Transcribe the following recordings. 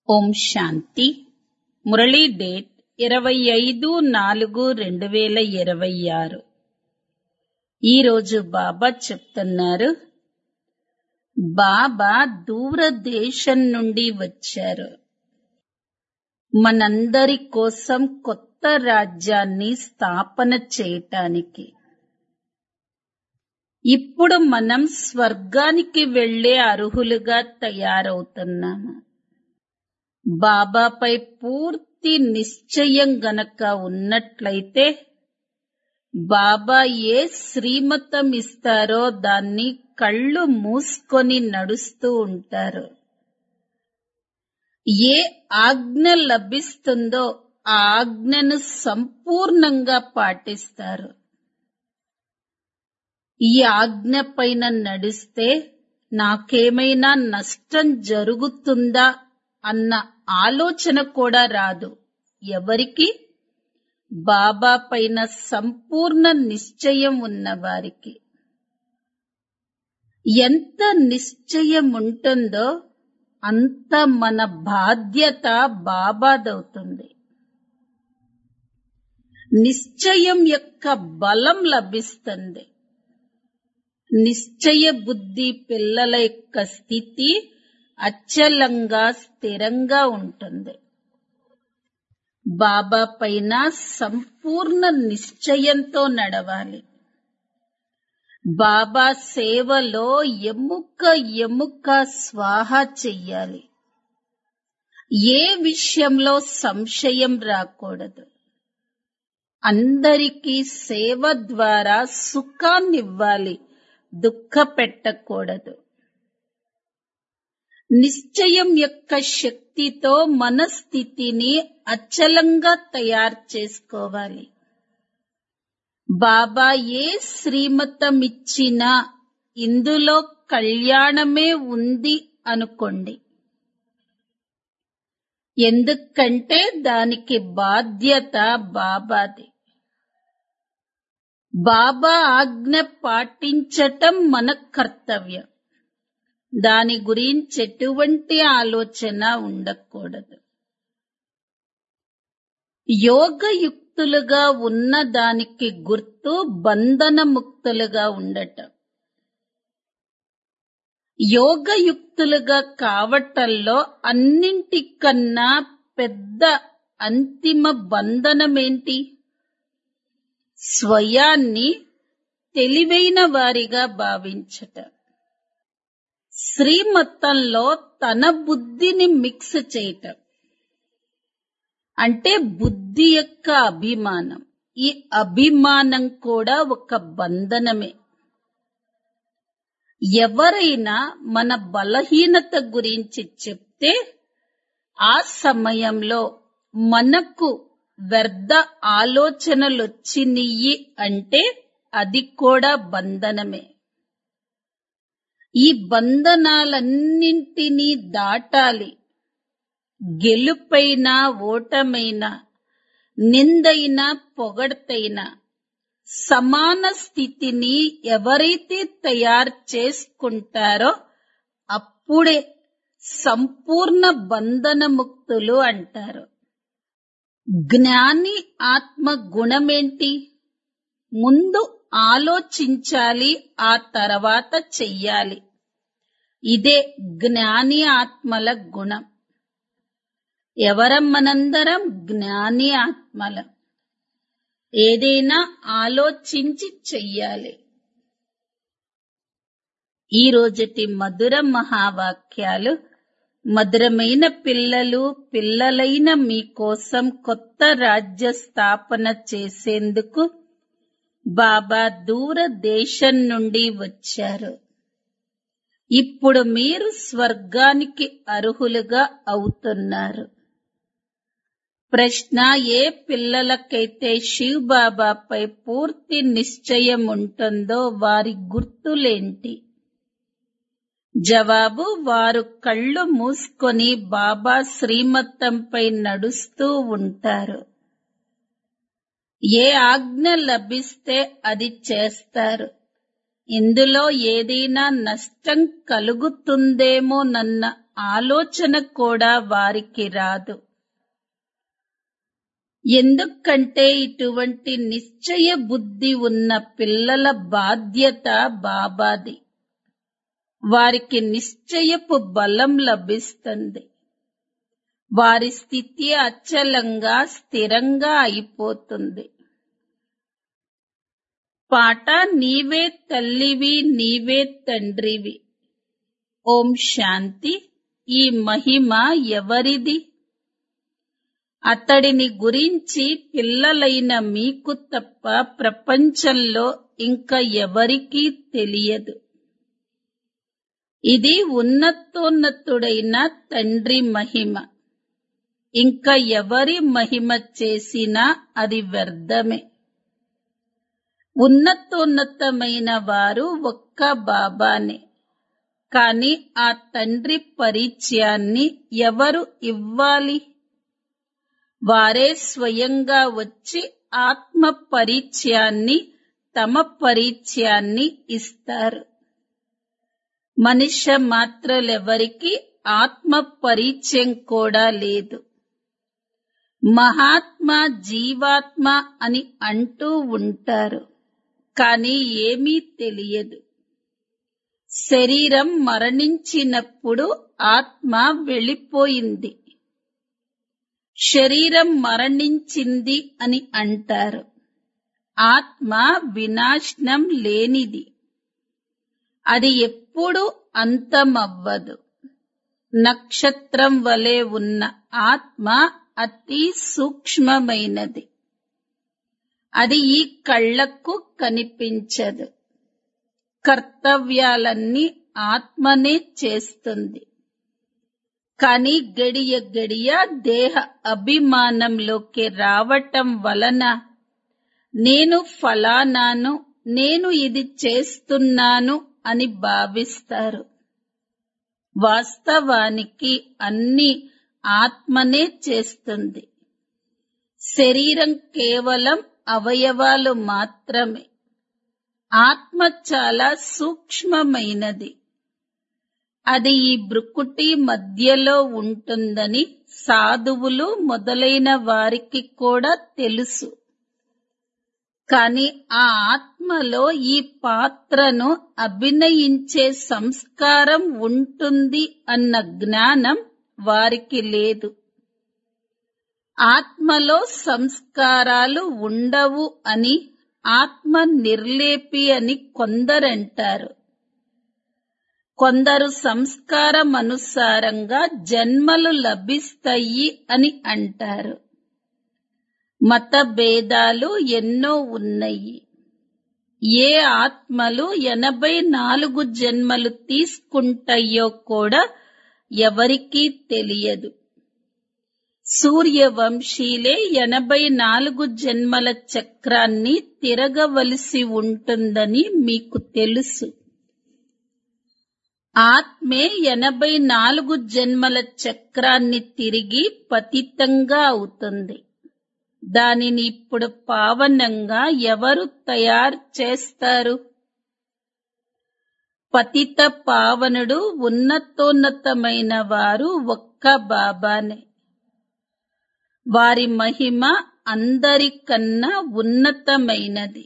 ఓం శాంతి Murali date ఇరవై ఐదు నాలుగు రెండు వేల ఇరవై ఆరు ఈరోజు బాబా చెప్తున్నారు బాబా దూరదేశం నుండి వచ్చారు మనందరి కోసం కొత్త రాజ్యాన్ని స్థాపన చేయటానికి ఇప్పుడు మనం స్వర్గానికి వెళ్లే అర్హులుగా తయారవుతున్నాము బాబాపై పూర్తి నిశ్చయం గనక ఉన్నట్లయితే బాబా ఏ శ్రీమతం ఇస్తారో దాన్ని కళ్ళు మూసుకొని నడుస్తూ ఉంటారు ఏ ఆజ్ఞ లభిస్తుందో ఆ ఆజ్ఞను సంపూర్ణంగా పాటిస్తారు ఈ ఆజ్ఞ పైన నడిస్తే నాకేమైనా నష్టం జరుగుతుందా అన్న ఆలోచన కూడా రాదు ఎవరికి బాబా పైన సంపూర్ణ నిశ్చయం ఉన్నవారికి ఎంత నిశ్చయం ఉంటుందో అంత మన బాధ్యత బాబాదవుతుంది నిశ్చయం యొక్క బలం లభిస్తుంది నిశ్చయ బుద్ధి పిల్లల యొక్క స్థితి అచలంగా స్థిరంగా ఉంటుంది బాబా పైన సంపూర్ణ నిశ్చయంతో నడవాలి బాబా సేవలో ఎముక ఎముక స్వాహ చెయ్యాలి ఏ విషయంలో సంశయం రాకూడదు అందరికీ సేవ ద్వారా సుఖాన్నివ్వాలి దుఃఖ పెట్టకూడదు నిశ్చయం యొక్క శక్తితో మన స్థితిని అచలంగా తయారు చేసుకోవాలి బాబా ఏ శ్రీమతం ఇచ్చినా ఇందులో కళ్యాణమే ఉంది అనుకోండి ఎందుకంటే దానికి బాధ్యత బాబాది బాబా ఆజ్ఞ పాటించటం మన కర్తవ్యం దాని గురించి ఎటువంటి ఆలోచన ఉండకూడదు యోగయుక్తులుగా ఉన్న దానికి గుర్తు బంధనముక్తులుగా ఉండటం యోగయుక్తులుగా కావటంలో అన్నింటికన్నా పెద్ద అంతిమ బంధనమేంటి స్వయాన్ని తెలివైన వారిగా భావించటం శ్రీమతంలో తన బుద్ధిని మిక్స్ చేయటం అంటే బుద్ధి యొక్క అభిమానం ఈ అభిమానం కూడా ఒక బంధనమే ఎవరైనా మన బలహీనత గురించి చెప్తే ఆ సమయంలో మనకు వ్యర్థ ఆలోచనలొచ్చినయి అంటే అది కూడా బంధనమే ఈ బంధనాలన్నింటినీ దాటాలి గెలుపైనా ఓటమైనా నిందైనా పొగడ్తైనా సమాన స్థితిని ఎవరైతే తయారు చేసుకుంటారో అప్పుడే సంపూర్ణ బంధనముక్తులు అంటారు జ్ఞాని ఆత్మ గుణమేంటి ముందు ఆలోచించాలి ఆ తర్వాత చెయ్యాలి ఇదే జ్ఞాని ఆత్మల గుణం ఎవరం మనందరం జ్ఞాని ఆత్మల ఏదైనా ఆలోచించి చెయ్యాలి ఈ రోజటి మధుర మహావాక్యాలు మధురమైన పిల్లలు పిల్లలైన మీకోసం కొత్త రాజ్య స్థాపన చేసేందుకు బాబా దూర దేశం నుండి వచ్చారు ఇప్పుడు మీరు స్వర్గానికి అర్హులుగా అవుతున్నారు ప్రశ్న ఏ పిల్లలకైతే శివ్ బాబాపై పూర్తి నిశ్చయం ఉంటుందో వారి గుర్తులేంటి జవాబు వారు కళ్ళు మూసుకొని బాబా శ్రీమతంపై నడుస్తూ ఉంటారు ఏ ఆజ్ఞ లభిస్తే అది చేస్తారు ఇందులో ఏదైనా నష్టం కలుగుతుందేమోనన్న ఆలోచన కూడా వారికి రాదు ఎందుకంటే ఇటువంటి నిశ్చయ బుద్ధి ఉన్న పిల్లల బాధ్యత బాబాది వారికి నిశ్చయపు బలం లభిస్తుంది వారి స్థితి అచలంగా స్థిరంగా అయిపోతుంది పాట నీవే తల్లివి నీవే తండ్రివి ఓం శాంతి ఈ మహిమ ఎవరిది అతడిని గురించి పిల్లలైన మీకు తప్ప ప్రపంచంలో ఇంకా ఎవరికీ తెలియదు ఇది ఉన్నతోన్నతుడైన తండ్రి మహిమ ఇంకా ఎవరి మహిమ చేసినా అది వ్యర్థమే ఉన్నతోన్నతమైన వారు ఒక్క బాబానే కాని ఆ తండ్రి పరిచయాన్ని ఎవరు ఇవ్వాలి వారే స్వయంగా వచ్చి ఆత్మ పరిచయాన్ని తమ పరిచయాన్ని ఇస్తారు మనుష్య మాత్రలెవరికి ఆత్మ పరిచయం కూడా లేదు మహాత్మా జీవాత్మ అని అంటూ ఉంటారు కానీ ఏమీ తెలియదు శరీరం మరణించినప్పుడు ఆత్మ వెళ్ళిపోయింది శరీరం మరణించింది అని అంటారు ఆత్మ వినాశనం లేనిది అది ఎప్పుడు అంతమవ్వదు నక్షత్రం వలె ఉన్న ఆత్మ అతి సూక్ష్మమైనది అది ఈ కళ్లకు కనిపించదు కర్తవ్యాలన్నీ ఆత్మనే చేస్తుంది కాని గడియ గడియ దేహ అభిమానంలోకి రావటం వలన నేను ఫలానాను నేను ఇది చేస్తున్నాను అని భావిస్తారు వాస్తవానికి అన్ని ఆత్మనే చేస్తుంది శరీరం కేవలం అవయవాలు మాత్రమే ఆత్మ చాలా సూక్ష్మమైనది అది ఈ బ్రుకుటి మధ్యలో ఉంటుందని సాధువులు మొదలైన వారికి కూడా తెలుసు కాని ఆ ఆత్మలో ఈ పాత్రను అభినయించే సంస్కారం ఉంటుంది అన్న జ్ఞానం వారికి లేదు ఆత్మలో సంస్కారాలు ఉండవు అని ఆత్మ నిర్లేపి అని కొందరంటారు కొందరు సంస్కారం అనుసారంగా జన్మలు లభిస్తాయి అని అంటారు మత భేదాలు ఎన్నో ఉన్నాయి ఏ ఆత్మలు ఎనభై నాలుగు జన్మలు తీసుకుంటాయో కూడా ఎవరికీ తెలియదు సూర్యవంశీలే ఎనభై నాలుగు జన్మల చక్రాన్ని తిరగవలసి ఉంటుందని మీకు తెలుసు ఆత్మే ఎనభై నాలుగు జన్మల చక్రాన్ని తిరిగి పతితంగా అవుతుంది దానిని ఇప్పుడు పావనంగా ఎవరు తయారు చేస్తారు పతిత పావనుడు ఉన్నతోన్నతమైన వారు ఒక్క బాబానే వారి మహిమ అందరికన్నా ఉన్నతమైనది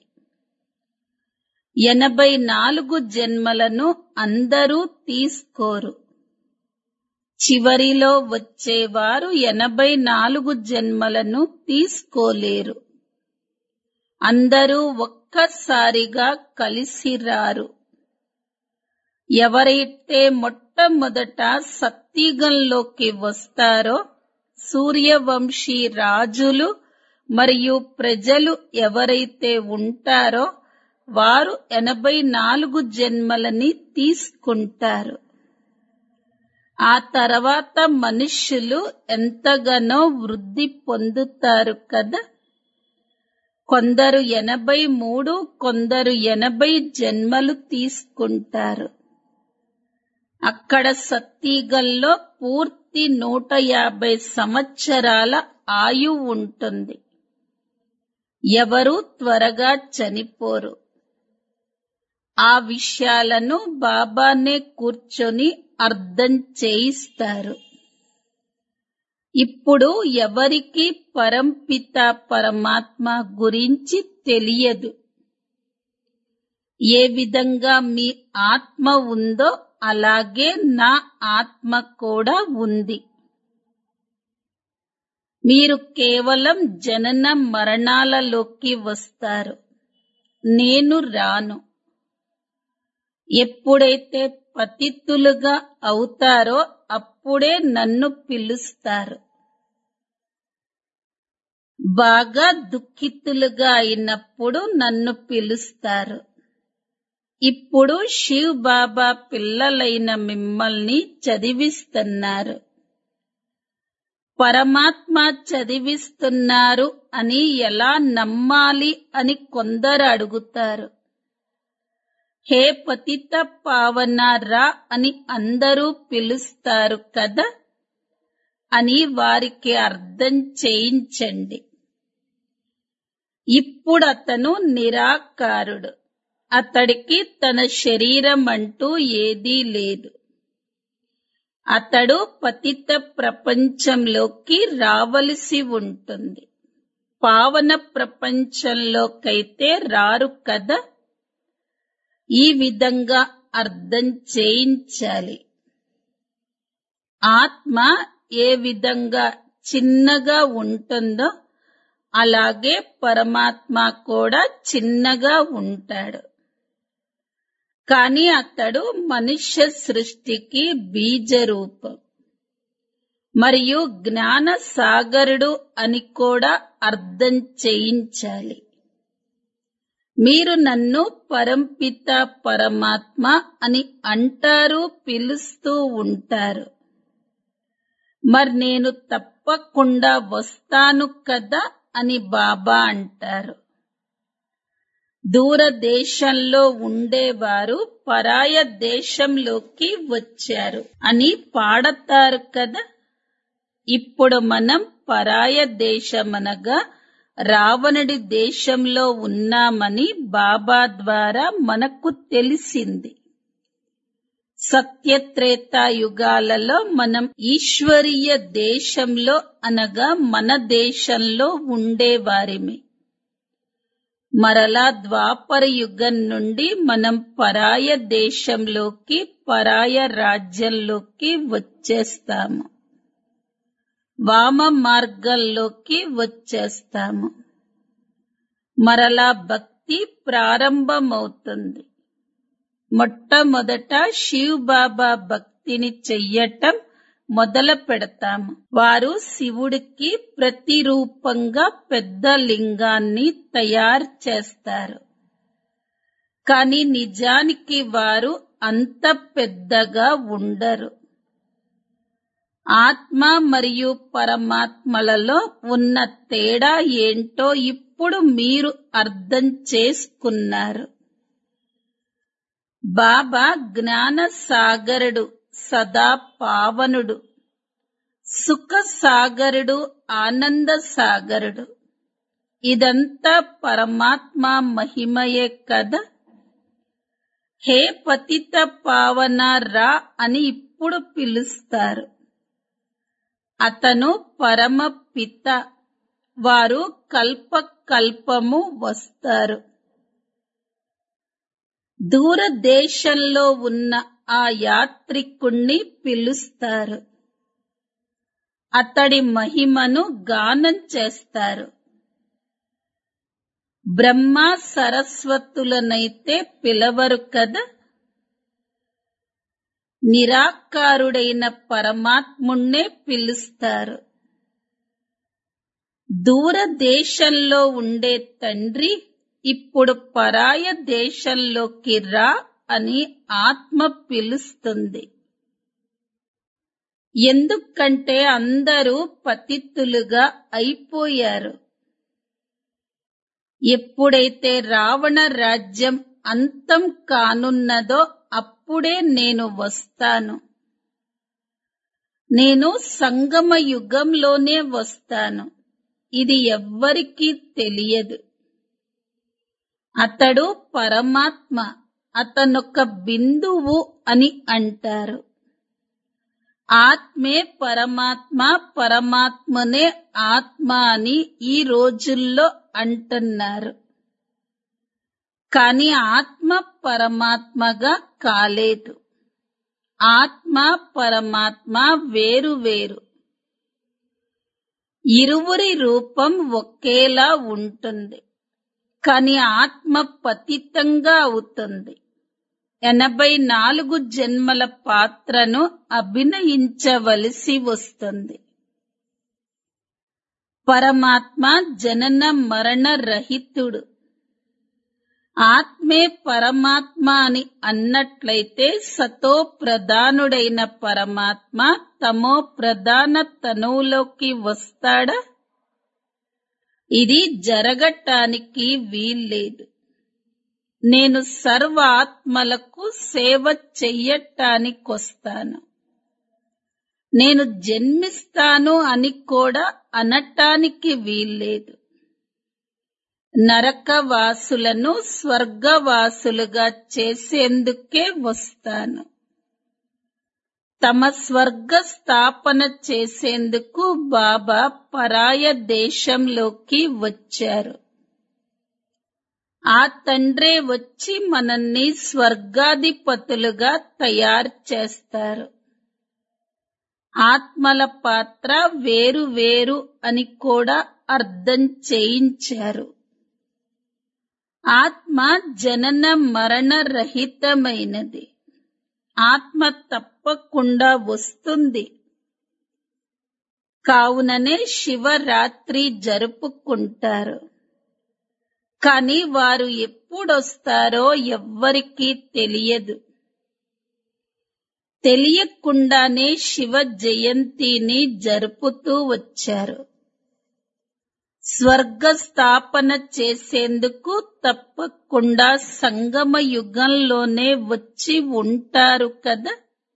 ఎనభై నాలుగు జన్మలను అందరూ తీసుకోరు చివరిలో వచ్చేవారు ఎనభై నాలుగు జన్మలను తీసుకోలేరు అందరూ ఒక్కసారిగా కలిసి రారు ఎవరైతే మొట్టమొదట సత్యుగంలోకి వస్తారో సూర్యవంశీ రాజులు మరియు ప్రజలు ఎవరైతే ఉంటారో వారు ఎనభై నాలుగు జన్మలని తీసుకుంటారు ఆ తర్వాత మనుష్యులు ఎంతగానో వృద్ధి పొందుతారు కదా కొందరు ఎనభై మూడు కొందరు ఎనభై జన్మలు తీసుకుంటారు అక్కడ సత్తిగల్లో పూర్తి నూట యాభై సంవత్సరాల ఆయు ఉంటుంది ఎవరు త్వరగా చనిపోరు ఆ విషయాలను బాబానే కూర్చొని అర్థం చేయిస్తారు ఇప్పుడు ఎవరికి పరంపిత పరమాత్మ గురించి తెలియదు ఏ విధంగా మీ ఆత్మ ఉందో అలాగే నా ఆత్మ కూడా ఉంది మీరు కేవలం జనన మరణాలలోకి వస్తారు నేను రాను ఎప్పుడైతే పతితులుగా అవుతారో అప్పుడే నన్ను పిలుస్తారు బాగా దుఃఖితులుగా అయినప్పుడు నన్ను పిలుస్తారు ఇప్పుడు శివ్ బాబా పిల్లలైన మిమ్మల్ని చదివిస్తున్నారు పరమాత్మ చదివిస్తున్నారు అని ఎలా నమ్మాలి అని కొందరు అడుగుతారు హే పతిత పావన రా అని అందరూ పిలుస్తారు కదా అని వారికి అర్థం చేయించండి ఇప్పుడు అతను నిరాకారుడు అతడికి తన శరీరం అంటూ ఏదీ లేదు అతడు పతిత ప్రపంచంలోకి రావలసి ఉంటుంది పావన ప్రపంచంలోకైతే రారు కదా ఈ విధంగా అర్థం చేయించాలి ఆత్మ ఏ విధంగా చిన్నగా ఉంటుందో అలాగే పరమాత్మ కూడా చిన్నగా ఉంటాడు కానీ అతడు మనుష్య సృష్టికి బీజ రూపం మరియు జ్ఞాన సాగరుడు అని కూడా అర్థం చేయించాలి మీరు నన్ను పరంపిత పరమాత్మ అని అంటారు పిలుస్తూ ఉంటారు మరి నేను తప్పకుండా వస్తాను కదా అని బాబా అంటారు దూరదేశంలో ఉండేవారు పరాయ దేశంలోకి వచ్చారు అని పాడతారు కదా ఇప్పుడు మనం పరాయ దేశమనగా రావణుడి దేశంలో ఉన్నామని బాబా ద్వారా మనకు తెలిసింది సత్యత్రేతా యుగాలలో మనం ఈశ్వరీయ దేశంలో అనగా మన దేశంలో ఉండేవారిమి మరలా ద్వాపర యుగం నుండి మనం పరాయ దేశంలోకి పరాయ రాజ్యంలోకి వచ్చేస్తాము వామ మార్గంలోకి వచ్చేస్తాము మరలా భక్తి ప్రారంభమవుతుంది మొట్టమొదట శివ్ బాబా భక్తిని చెయ్యటం మొదలు పెడతాము వారు శివుడికి ప్రతిరూపంగా పెద్ద లింగాన్ని తయారు చేస్తారు కానీ నిజానికి వారు అంత పెద్దగా ఉండరు ఆత్మ మరియు పరమాత్మలలో ఉన్న తేడా ఏంటో ఇప్పుడు మీరు అర్థం చేసుకున్నారు బాబా జ్ఞాన సాగరుడు సదా పావనుడు సుఖ సాగరుడు ఆనంద సాగరుడు ఇదంతా పరమాత్మ మహిమయే కదా హే పతిత పావన రా అని ఇప్పుడు పిలుస్తారు అతను పరమ పిత వారు కల్ప కల్పము వస్తారు దూరదేశంలో ఉన్న ఆ యాత్రికుణ్ణి పిలుస్తారు అతడి మహిమను గానం చేస్తారు బ్రహ్మ సరస్వతులనైతే పిలవరు కదా నిరాకారుడైన పరమాత్ముణ్ణే పిలుస్తారు దూరదేశంలో ఉండే తండ్రి ఇప్పుడు పరాయ దేశంలోకి రా అని ఆత్మ పిలుస్తుంది ఎందుకంటే అందరూ పతితులుగా అయిపోయారు ఎప్పుడైతే రావణ రాజ్యం అంతం కానున్నదో అప్పుడే నేను వస్తాను నేను సంగమ యుగంలోనే వస్తాను ఇది ఎవ్వరికీ తెలియదు అతడు పరమాత్మ అతనొక బిందువు అని అంటారు ఆత్మే పరమాత్మ పరమాత్మనే ఆత్మ అని ఈ రోజుల్లో అంటున్నారు కాని ఆత్మ పరమాత్మగా కాలేదు ఆత్మ పరమాత్మ వేరు వేరు ఇరువురి రూపం ఒకేలా ఉంటుంది కాని ఆత్మ పతితంగా అవుతుంది ఎనభై నాలుగు జన్మల పాత్రను అభినయించవలసి వస్తుంది పరమాత్మ జనన మరణ రహితుడు ఆత్మే పరమాత్మ అని అన్నట్లయితే సతో ప్రధానుడైన పరమాత్మ తమో ప్రధాన తనువులోకి వస్తాడా ఇది జరగటానికి వీల్లేదు నేను సర్వ ఆత్మలకు సేవ చెయ్యటానికొస్తాను నేను జన్మిస్తాను అని కూడా అనటానికి వీల్లేదు నరకవాసులను స్వర్గవాసులుగా చేసేందుకే వస్తాను తమ స్వర్గ స్థాపన చేసేందుకు బాబా పరాయ దేశంలోకి వచ్చారు ఆ తండ్రే వచ్చి మనల్ని స్వర్గాధిపతులుగా తయారు చేస్తారు ఆత్మల పాత్ర వేరు వేరు అని కూడా అర్థం చేయించారు ఆత్మ జనన మరణ రహితమైనది ఆత్మ తప్పకుండా వస్తుంది కావుననే శివరాత్రి జరుపుకుంటారు కాని వారు ఎప్పుడొస్తారో ఎవ్వరికీ తెలియదు తెలియకుండానే శివ జయంతిని జరుపుతూ వచ్చారు స్వర్గ స్థాపన చేసేందుకు తప్పకుండా సంగమ యుగంలోనే వచ్చి ఉంటారు కదా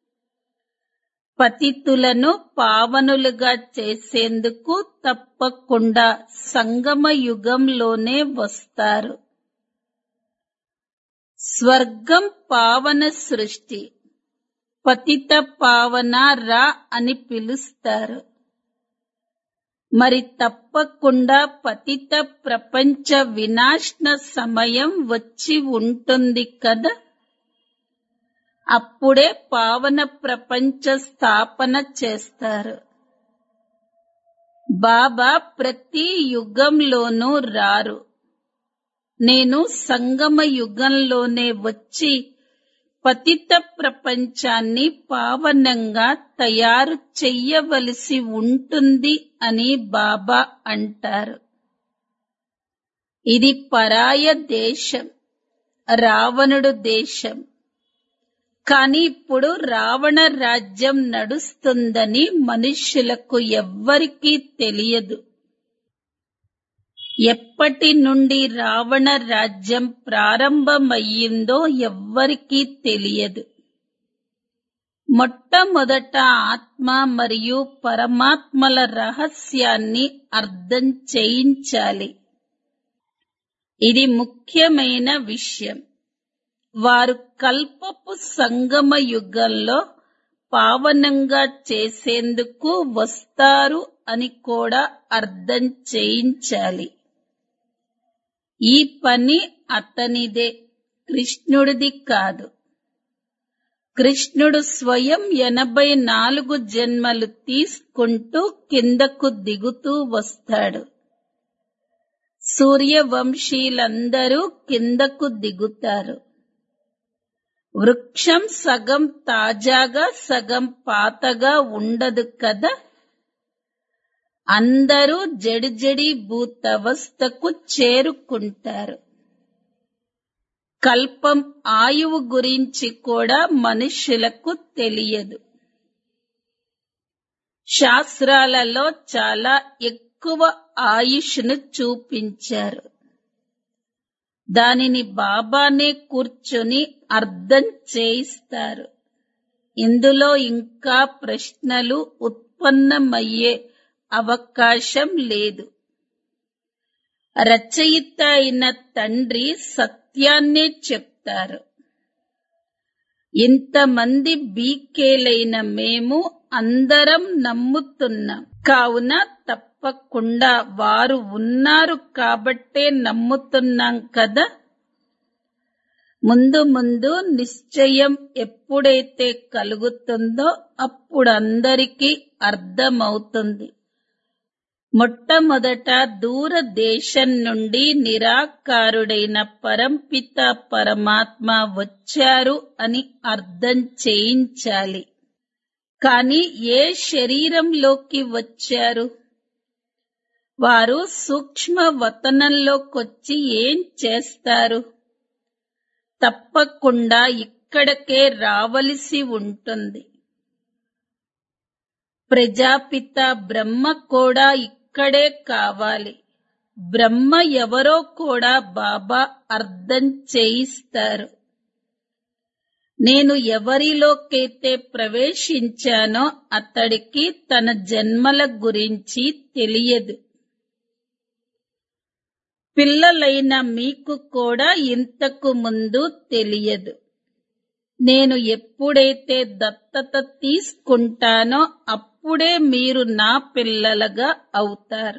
పతితులను పావనులుగా చేసేందుకు తప్పకుండా సంగమ యుగంలోనే వస్తారు స్వర్గం పావన సృష్టి పతిత పావన రా అని పిలుస్తారు మరి తప్పకుండా పతిత ప్రపంచ వినాశన సమయం వచ్చి ఉంటుంది కదా అప్పుడే పావన ప్రపంచ స్థాపన చేస్తారు బాబా ప్రతి యుగంలోనూ రారు నేను సంగమ యుగంలోనే వచ్చి పతిత ప్రపంచాన్ని పావనంగా తయారు చెయ్యవలసి ఉంటుంది అని బాబా అంటారు ఇది పరాయ దేశం రావణుడు దేశం కాని ఇప్పుడు రావణ రాజ్యం నడుస్తుందని మనుష్యులకు ఎవ్వరికీ తెలియదు ఎప్పటి నుండి రావణ రాజ్యం ప్రారంభమయ్యిందో ఎవ్వరికీ తెలియదు మొట్టమొదట ఆత్మ మరియు పరమాత్మల రహస్యాన్ని అర్థం చేయించాలి ఇది ముఖ్యమైన విషయం వారు కల్పపు సంగమ యుగంలో పావనంగా చేసేందుకు వస్తారు అని కూడా అర్థం చేయించాలి ఈ పని అతనిదే కృష్ణుడిది కాదు కృష్ణుడు స్వయం ఎనభై నాలుగు జన్మలు తీసుకుంటూ కిందకు దిగుతూ వస్తాడు సూర్యవంశీలందరూ కిందకు దిగుతారు వృక్షం సగం తాజాగా సగం పాతగా ఉండదు కదా అందరూ జడిజడి భూతవస్థకు చేరుకుంటారు కల్పం ఆయువు గురించి కూడా మనుష్యులకు తెలియదు శాస్త్రాలలో చాలా ఎక్కువ ఆయుష్ను చూపించారు దానిని బాబానే కూర్చొని అర్థం చేయిస్తారు ఇందులో ఇంకా ప్రశ్నలు ఉత్పన్నమయ్యే అవకాశం లేదు రచయిత అయిన తండ్రి సత్యాన్నే చెప్తారు ఇంతమంది బీకేలైన మేము అందరం నమ్ముతున్నాం కావున తప్పకుండా వారు ఉన్నారు కాబట్టే నమ్ముతున్నాం కదా ముందు ముందు నిశ్చయం ఎప్పుడైతే కలుగుతుందో అప్పుడు అందరికీ అర్థమవుతుంది మొట్టమొదట దూర దేశం నుండి నిరాకారుడైన పరంపిత పరమాత్మ వచ్చారు అని అర్థం చేయించాలి కాని ఏ శరీరంలోకి వచ్చారు వారు సూక్ష్మ వతనంలోకొచ్చి ఏం చేస్తారు తప్పకుండా ఇక్కడకే రావలసి ఉంటుంది ప్రజాపిత బ్రహ్మ కూడా ఇక్కడే కావాలి బ్రహ్మ ఎవరో కూడా బాబా అర్థం చేయిస్తారు నేను ఎవరిలోకైతే ప్రవేశించానో అతడికి తన జన్మల గురించి తెలియదు పిల్లలైన మీకు కూడా ఇంతకు ముందు తెలియదు నేను ఎప్పుడైతే దత్తత తీసుకుంటానో అప్పుడే మీరు నా పిల్లలుగా అవుతారు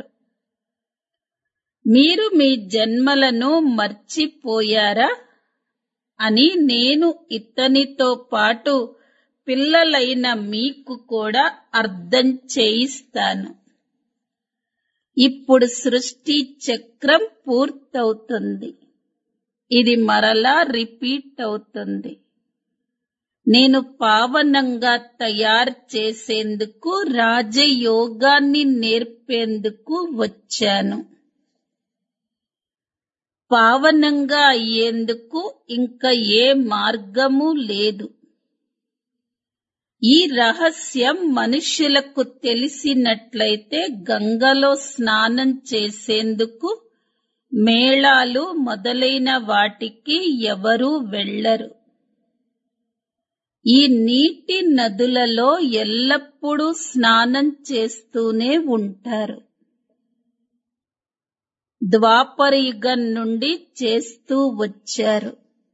మీరు మీ జన్మలను మర్చిపోయారా అని నేను ఇతనితో పాటు పిల్లలైన మీకు కూడా అర్థం చేయిస్తాను ఇప్పుడు సృష్టి చక్రం పూర్తవుతుంది ఇది మరలా రిపీట్ అవుతుంది నేను పావనంగా తయారు చేసేందుకు రాజయోగాన్ని నేర్పేందుకు వచ్చాను పావనంగా అయ్యేందుకు ఇంకా ఏ మార్గము లేదు ఈ రహస్యం మనుష్యులకు తెలిసినట్లయితే గంగలో స్నానం చేసేందుకు మేళాలు మొదలైన వాటికి ఎవరూ వెళ్లరు ఈ నీటి నదులలో ఎల్లప్పుడూ స్నానం చేస్తూనే ఉంటారు ద్వాపరయుగం నుండి చేస్తూ వచ్చారు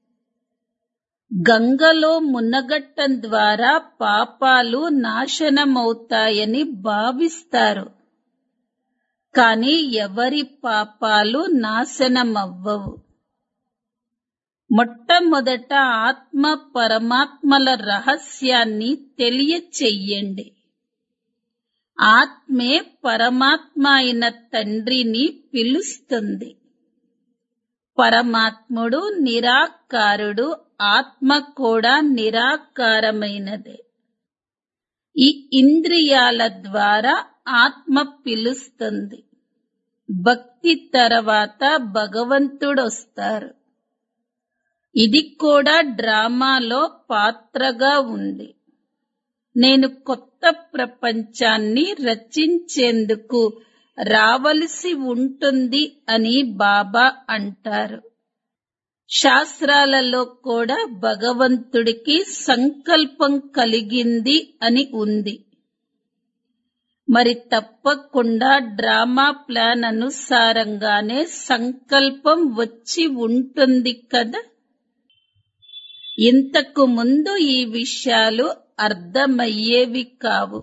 గంగలో మునగట్టం ద్వారా పాపాలు నాశనమవుతాయని భావిస్తారు కాని ఎవరి పాపాలు నాశనమవ్వవు మొట్టమొదట ఆత్మ పరమాత్మల రహస్యాన్ని తెలియచెయ్యండి ఆత్మే పరమాత్మ అయిన తండ్రిని పిలుస్తుంది పరమాత్ముడు నిరాకారుడు ఆత్మ కూడా నిరాకారమైనదే ఈ ఇంద్రియాల ద్వారా ఆత్మ పిలుస్తుంది భక్తి తర్వాత భగవంతుడొస్తారు ఇది కూడా డ్రామాలో పాత్రగా ఉంది నేను కొత్త ప్రపంచాన్ని రచించేందుకు రావలసి ఉంటుంది అని బాబా అంటారు శాస్త్రాలలో కూడా భగవంతుడికి సంకల్పం కలిగింది అని ఉంది మరి తప్పకుండా డ్రామా ప్లాన్ అనుసారంగానే సంకల్పం వచ్చి ఉంటుంది కదా ఇంతకు ముందు ఈ విషయాలు అర్థమయ్యేవి కావు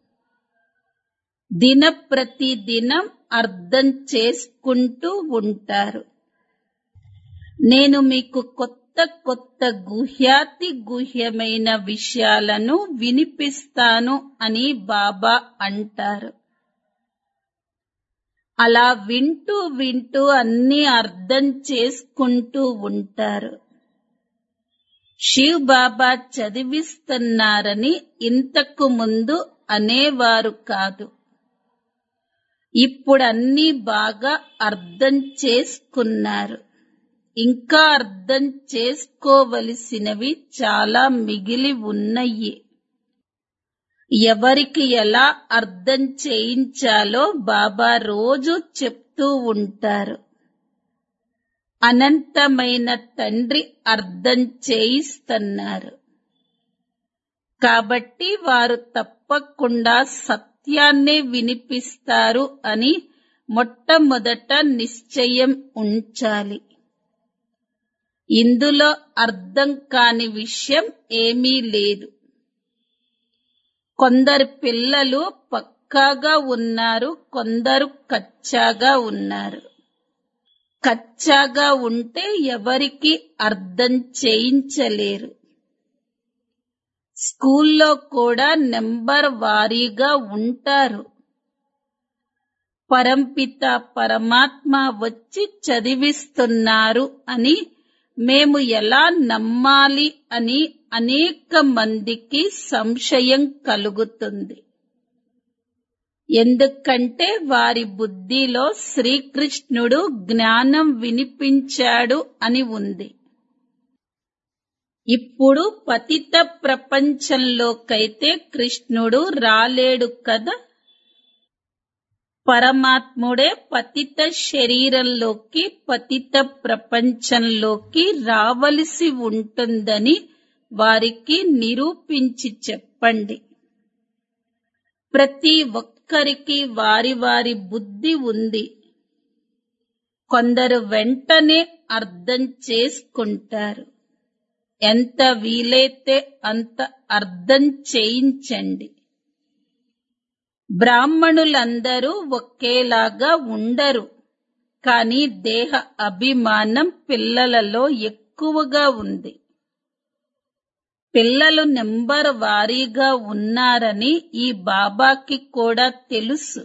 దిన ప్రతి దినం అర్థం చేసుకుంటూ ఉంటారు నేను మీకు కొత్త కొత్త గుహ్యాతి గుహ్యమైన విషయాలను వినిపిస్తాను అని బాబా అంటారు అలా వింటూ వింటూ అన్ని అర్థం చేసుకుంటూ ఉంటారు శివ్ బాబా చదివిస్తున్నారని ఇంతకు ముందు అనేవారు కాదు ఇప్పుడు అన్ని బాగా అర్థం చేసుకున్నారు ఇంకా అర్థం చేసుకోవలసినవి చాలా మిగిలి ఉన్నాయి ఎవరికి ఎలా అర్థం చేయించాలో బాబా రోజు చెప్తూ ఉంటారు అనంతమైన తండ్రి అర్థం చేయిస్తున్నారు కాబట్టి వారు తప్పకుండా సత్యాన్నే వినిపిస్తారు అని మొట్టమొదట నిశ్చయం ఉంచాలి ఇందులో అర్థం కాని విషయం ఏమీ లేదు కొందరు పిల్లలు పక్కాగా ఉన్నారు కొందరు కచ్చాగా ఉన్నారు కచ్చాగా ఉంటే ఎవరికి అర్థం చేయించలేరు స్కూల్లో కూడా నెంబర్ వారీగా ఉంటారు పరంపిత పరమాత్మ వచ్చి చదివిస్తున్నారు అని మేము ఎలా నమ్మాలి అని అనేక మందికి సంశయం కలుగుతుంది ఎందుకంటే వారి బుద్ధిలో శ్రీకృష్ణుడు జ్ఞానం వినిపించాడు అని ఉంది ఇప్పుడు పతిత ప్రపంచంలోకైతే కృష్ణుడు రాలేడు కదా పరమాత్ముడే పతిత శరీరంలోకి పతిత ప్రపంచంలోకి రావలసి ఉంటుందని వారికి నిరూపించి చెప్పండి ప్రతి ఒక్కరికి వారి వారి బుద్ధి ఉంది కొందరు వెంటనే అర్థం చేసుకుంటారు ఎంత వీలైతే అంత అర్థం చేయించండి బ్రాహ్మణులందరూ ఒకేలాగా ఉండరు కానీ దేహ అభిమానం పిల్లలలో ఎక్కువగా ఉంది పిల్లలు నెంబర్ వారీగా ఉన్నారని ఈ బాబాకి కూడా తెలుసు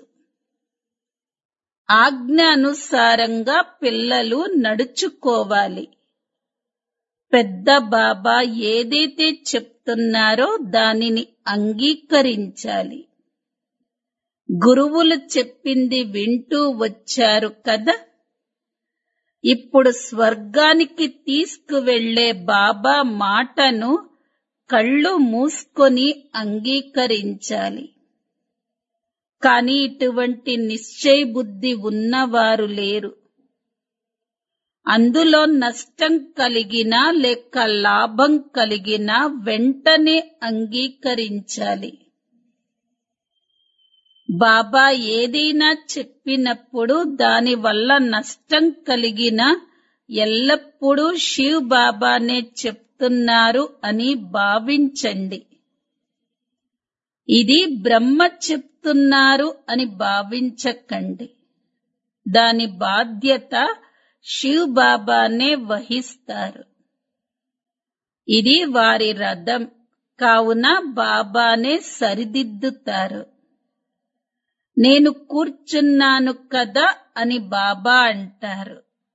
ఆజ్ఞ అనుసారంగా పిల్లలు నడుచుకోవాలి పెద్ద బాబా ఏదైతే చెప్తున్నారో దానిని అంగీకరించాలి గురువులు చెప్పింది వింటూ వచ్చారు కదా ఇప్పుడు స్వర్గానికి తీసుకువెళ్లే బాబా మాటను కళ్ళు మూసుకొని అంగీకరించాలి కాని ఇటువంటి నిశ్చయ బుద్ధి ఉన్నవారు లేరు అందులో నష్టం కలిగినా లేక లాభం కలిగినా వెంటనే అంగీకరించాలి బాబా ఏదైనా చెప్పినప్పుడు దాని వల్ల నష్టం కలిగిన ఎల్లప్పుడూ శివ్ బాబానే చెప్తున్నారు అని భావించండి ఇది బ్రహ్మ చెప్తున్నారు అని భావించకండి దాని బాధ్యత శివ్ బాబానే వహిస్తారు ఇది వారి రథం కావున బాబానే సరిదిద్దుతారు నేను కూర్చున్నాను కదా అని బాబా అంటారు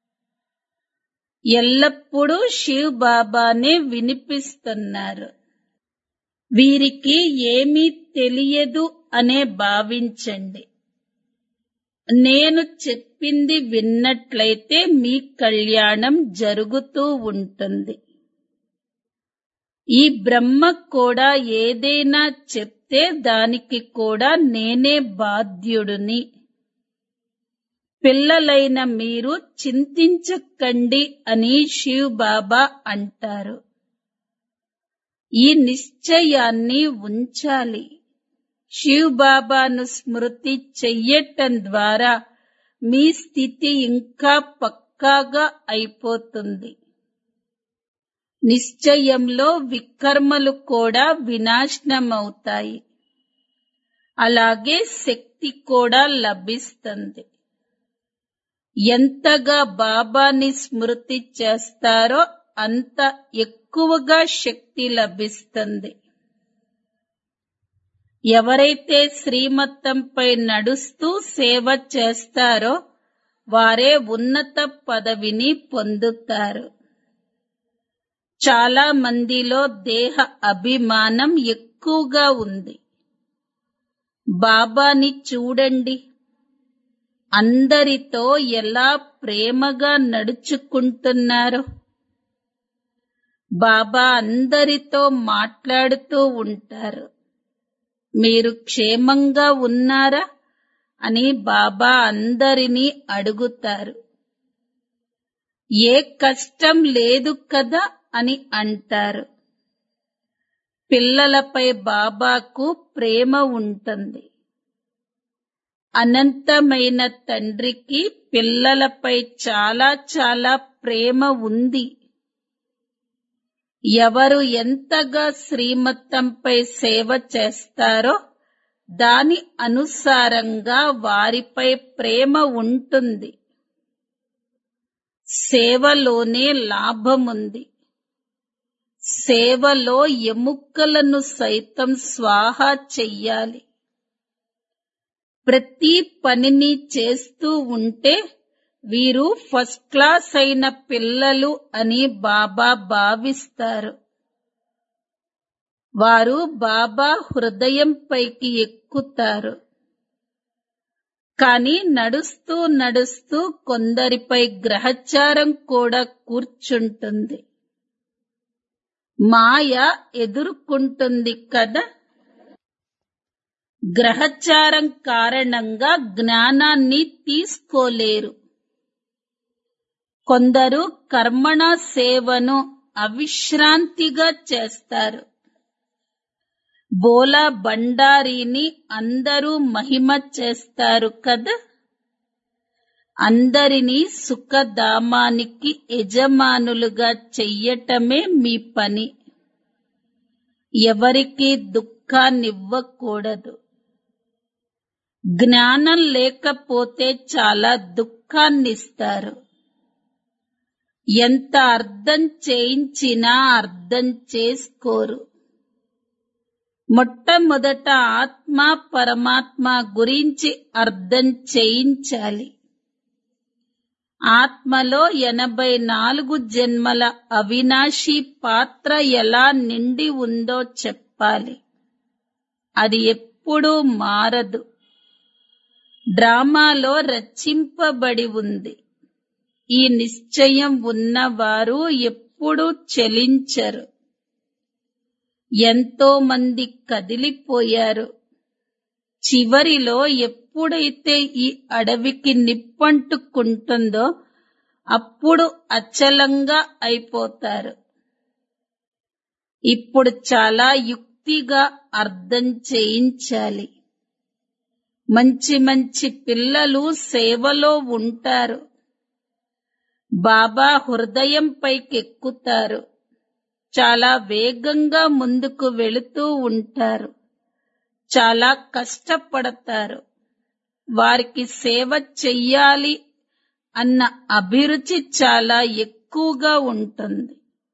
ఎల్లప్పుడూ శివ్ బాబానే వినిపిస్తున్నారు వీరికి ఏమీ తెలియదు అనే భావించండి నేను చెప్పింది విన్నట్లయితే మీ కళ్యాణం జరుగుతూ ఉంటుంది ఈ బ్రహ్మ కూడా ఏదైనా చెప్తే దానికి కూడా నేనే బాధ్యుడిని పిల్లలైన మీరు చింతించకండి అని శివ్ బాబా అంటారు ఈ నిశ్చయాన్ని ఉంచాలి శివ్ బాబాను స్మృతి చెయ్యటం ద్వారా మీ స్థితి ఇంకా పక్కాగా అయిపోతుంది నిశ్చయంలో వికర్మలు కూడా వినాశనమవుతాయి అలాగే శక్తి కూడా లభిస్తుంది ఎంతగా బాబాని స్మృతి చేస్తారో అంత ఎక్కువగా శక్తి లభిస్తుంది ఎవరైతే శ్రీమతంపై నడుస్తూ సేవ చేస్తారో వారే ఉన్నత పదవిని పొందుతారు చాలా మందిలో దేహ అభిమానం ఎక్కువగా ఉంది బాబాని చూడండి అందరితో ఎలా ప్రేమగా నడుచుకుంటున్నారో బాబా అందరితో మాట్లాడుతూ ఉంటారు మీరు క్షేమంగా ఉన్నారా అని బాబా అందరినీ అడుగుతారు ఏ కష్టం లేదు కదా అని అంటారు పిల్లలపై బాబాకు ప్రేమ ఉంటుంది అనంతమైన తండ్రికి పిల్లలపై చాలా చాలా ప్రేమ ఉంది ఎవరు ఎంతగా శ్రీమతంపై సేవ చేస్తారో దాని అనుసారంగా వారిపై ప్రేమ ఉంటుంది సేవలోనే లాభముంది సేవలో ఎముకలను సైతం స్వాహా చెయ్యాలి ప్రతి పనిని చేస్తూ ఉంటే వీరు ఫస్ట్ క్లాస్ అయిన పిల్లలు అని బాబా భావిస్తారు వారు బాబా హృదయం పైకి ఎక్కుతారు కాని నడుస్తూ నడుస్తూ కొందరిపై గ్రహచారం కూడా కూర్చుంటుంది మాయ ఎదుర్కొంటుంది కదా గ్రహచారం కారణంగా జ్ఞానాన్ని తీసుకోలేరు కొందరు కర్మణ సేవను అవిశ్రాంతిగా చేస్తారు బోలా బండారీని అందరూ మహిమ చేస్తారు కదా అందరినీ సుఖధామానికి యజమానులుగా చెయ్యటమే మీ పని ఎవరికి దుఃఖాన్నివ్వకూడదు జ్ఞానం లేకపోతే చాలా దుఃఖాన్నిస్తారు ఎంత అర్థం చేయించినా అర్థం చేసుకోరు మొట్టమొదట ఆత్మ పరమాత్మ గురించి అర్థం చేయించాలి ఆత్మలో ఎనభై నాలుగు జన్మల అవినాశి పాత్ర ఎలా నిండి ఉందో చెప్పాలి అది ఎప్పుడూ మారదు డ్రామాలో రచింపబడి ఉంది ఈ నిశ్చయం ఉన్నవారు ఎప్పుడూ చెలించరు ఎంతో మంది కదిలిపోయారు చివరిలో ఎప్పుడైతే ఈ అడవికి నిప్పంటుకుంటుందో అప్పుడు అచలంగా అయిపోతారు ఇప్పుడు చాలా యుక్తిగా అర్థం చేయించాలి మంచి మంచి పిల్లలు సేవలో ఉంటారు బాబా హృదయం పైకెక్కుతారు చాలా వేగంగా ముందుకు వెళుతూ ఉంటారు చాలా కష్టపడతారు వారికి సేవ చెయ్యాలి అన్న అభిరుచి చాలా ఎక్కువగా ఉంటుంది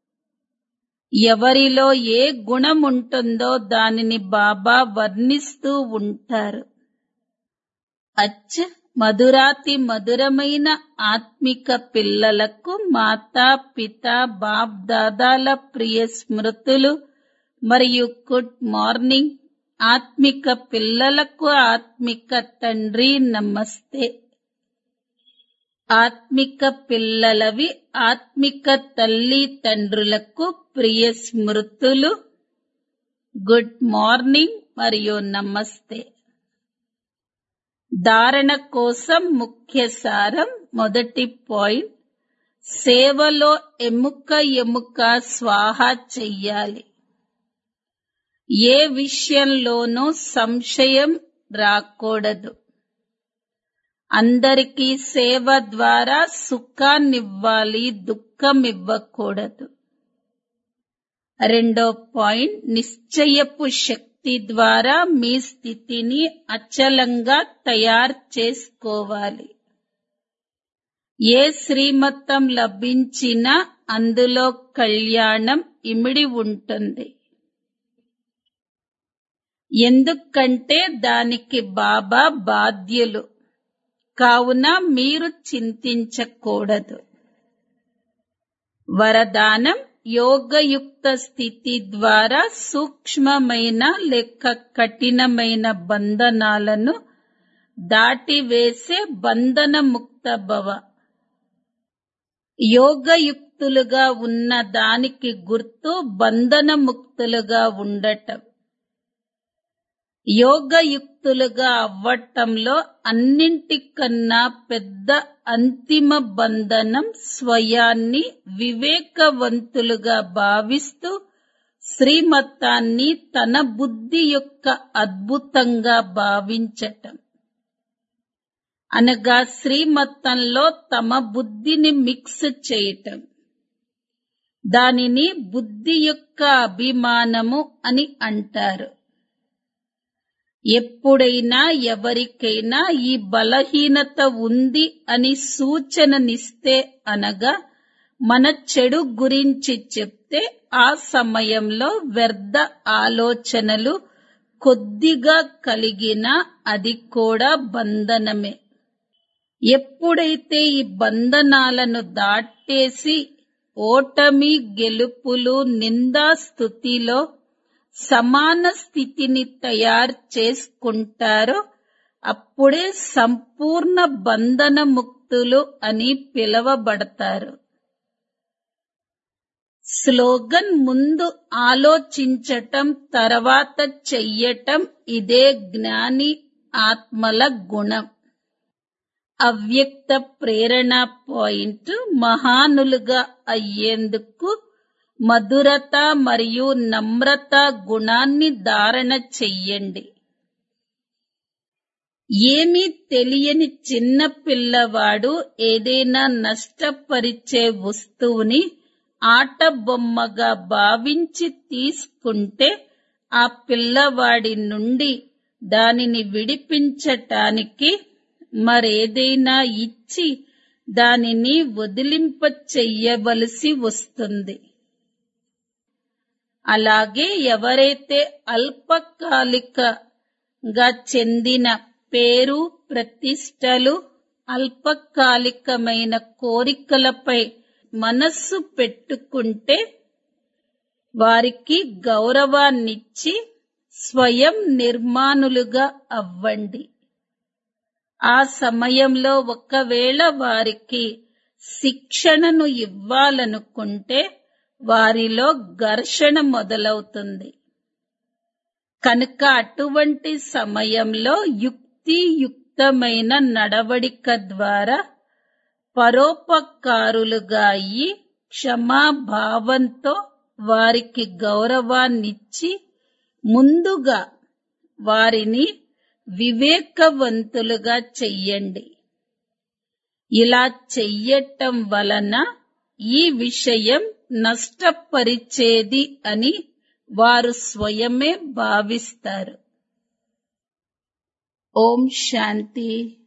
ఎవరిలో ఏ గుణం ఉంటుందో దానిని బాబా వర్ణిస్తూ ఉంటారు అచ్చ మధురాతి మధురమైన ఆత్మిక పిల్లలకు మాతా పిత బాప్ దాదాల ప్రియ స్మృతులు మరియు గుడ్ మార్నింగ్ ఆత్మిక పిల్లలకు ఆత్మిక తండ్రి నమస్తే ఆత్మిక పిల్లలవి ఆత్మిక తల్లి తండ్రులకు ప్రియ స్మృతులు గుడ్ మార్నింగ్ మరియు నమస్తే ధారణ కోసం ముఖ్య సారం మొదటి పాయింట్ సేవలో ఎముక ఎముక స్వాహ చెయ్యాలి ఏ విషయంలోనూ సంశయం రాకూడదు అందరికీ సేవ ద్వారా సుఖాన్నివ్వాలి దుఃఖం ఇవ్వకూడదు రెండో పాయింట్ నిశ్చయపు శక్తి ద్వారా మీ స్థితిని అచలంగా తయారు చేసుకోవాలి ఏ శ్రీమతం లభించినా అందులో కళ్యాణం ఇమిడి ఉంటుంది ఎందుకంటే దానికి బాబా బాధ్యులు కావున మీరు చింతించకూడదు వరదానం యోగయుక్త స్థితి ద్వారా సూక్ష్మమైన లేక కఠినమైన బంధనాలను దాటివేసే బంధన ముక్త భవ యోగయుక్తులుగా ఉన్న దానికి గుర్తు బంధన ముక్తులుగా ఉండటం యోగయుక్తులుగా అవ్వటంలో అన్నింటికన్నా పెద్ద అంతిమ బంధనం స్వయాన్ని వివేకవంతులుగా భావిస్తూ శ్రీమతాన్ని తన బుద్ధి యొక్క అద్భుతంగా భావించటం అనగా శ్రీమతంలో తమ బుద్ధిని మిక్స్ చేయటం దానిని బుద్ధి యొక్క అభిమానము అని అంటారు ఎప్పుడైనా ఎవరికైనా ఈ బలహీనత ఉంది అని సూచననిస్తే అనగా మన చెడు గురించి చెప్తే ఆ సమయంలో వ్యర్థ ఆలోచనలు కొద్దిగా కలిగినా అది కూడా బంధనమే ఎప్పుడైతే ఈ బంధనాలను దాటేసి ఓటమి గెలుపులు నిందా స్థుతిలో సమాన స్థితిని తయారు చేసుకుంటారో అప్పుడే సంపూర్ణ బంధన ముక్తులు అని పిలవబడతారు స్లోగన్ ముందు ఆలోచించటం తర్వాత చెయ్యటం ఇదే జ్ఞాని ఆత్మల గుణం అవ్యక్త ప్రేరణ పాయింట్ మహానులుగా అయ్యేందుకు మధురత మరియు నమ్రత గుణాన్ని ధారణ చెయ్యండి ఏమీ తెలియని చిన్న పిల్లవాడు ఏదైనా నష్టపరిచే వస్తువుని ఆట బొమ్మగా భావించి తీసుకుంటే ఆ పిల్లవాడి నుండి దానిని విడిపించటానికి మరేదైనా ఇచ్చి దానిని వదిలింప చెయ్యవలసి వస్తుంది అలాగే ఎవరైతే అల్పకాలికగా చెందిన పేరు ప్రతిష్టలు అల్పకాలికమైన కోరికలపై మనస్సు పెట్టుకుంటే వారికి గౌరవాన్నిచ్చి స్వయం నిర్మాణులుగా అవ్వండి ఆ సమయంలో ఒకవేళ వారికి శిక్షణను ఇవ్వాలనుకుంటే వారిలో ఘర్షణ మొదలవుతుంది కనుక అటువంటి సమయంలో యుక్తియుక్తమైన నడవడిక ద్వారా పరోపకారులుగా అయ్యి క్షమాభావంతో వారికి గౌరవాన్నిచ్చి ముందుగా వారిని వివేకవంతులుగా చెయ్యండి ఇలా చెయ్యటం వలన ఈ విషయం నష్టపరిచేది అని వారు స్వయమే భావిస్తారు ఓం శాంతి